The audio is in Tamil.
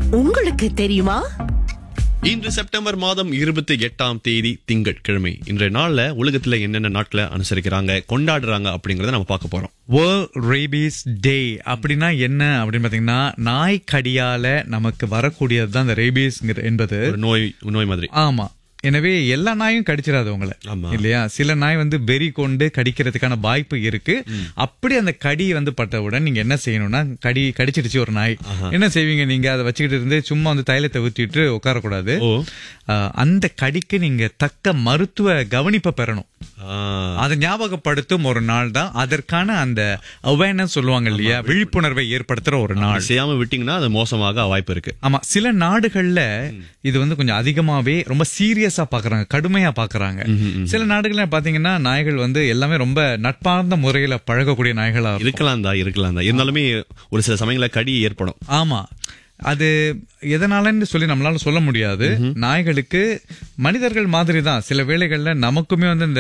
உங்களுக்கு தெரியுமா இன்று செப்டம்பர் மாதம் இருபத்தி எட்டாம் தேதி திங்கட்கிழமை இன்றைய நாள்ல உலகத்துல என்னென்ன நாட்களை அனுசரிக்கிறாங்க கொண்டாடுறாங்க அப்படிங்கறத நம்ம பார்க்க போறோம் வேர்ல்ட் ரேபீஸ் டே அப்படின்னா என்ன அப்படின்னு பாத்தீங்கன்னா நாய் கடியால நமக்கு வரக்கூடியது தான் இந்த ரேபீஸ் என்பது ஒரு நோய் நோய் மாதிரி ஆமா எனவே எல்லா நாயும் கடிச்சிடாது உங்களை ஆமா. இல்லையா சில நாய் வந்து வெறி கொண்டு கடிக்கிறதுக்கான வாய்ப்பு இருக்கு அப்படி அந்த கடி வந்து பட்டவுடன் நீங்க என்ன செய்யணும்னா கடி கடிச்சிடுச்சு ஒரு நாய் என்ன செய்வீங்க நீங்க அதை வச்சுக்கிட்டு இருந்து சும்மா வந்து தைலத்தை ஊத்திட்டு உட்காரக்கூடாது ஓ ஆஹ், அந்த கடிக்கு நீங்க தக்க மருத்துவ கவனிப்பை பெறணும் ஆ, அதை ஞாபகப்படுத்தும் ஒரு நாள் தான் அதற்கான அந்த அவேர்னஸ் சொல்லுவாங்க இல்லையா விழிப்புணர்வை ஏற்படுத்துற ஒரு நாள் அப்படி செய்யாம விட்டீங்கன்னா அது மோசமாக வாய்ப்பு இருக்கு ஆமா சில நாடுகள்ல இது வந்து கொஞ்சம் அதிகமாவே ரொம்ப சீரியஸா பாக்குறாங்க கடுமையா பாக்குறாங்க சில நாடுகள்ல பாத்தீங்கன்னா நாய்கள் வந்து எல்லாமே ரொம்ப நட்பார்ந்த முறையில பழகக்கூடிய நாய்களா இருக்கும் இருக்கலாம் தான் இருக்கலாம் தான் இருந்தாலுமே ஒரு சில சமயங்கள கடி ஏற்படும் ஆமா அது எதனாலன்னு சொல்லி நம்மளால சொல்ல முடியாது நாய்களுக்கு மனிதர்கள் மாதிரி தான் சில வேளைகள்ல நமக்குமே வந்து இந்த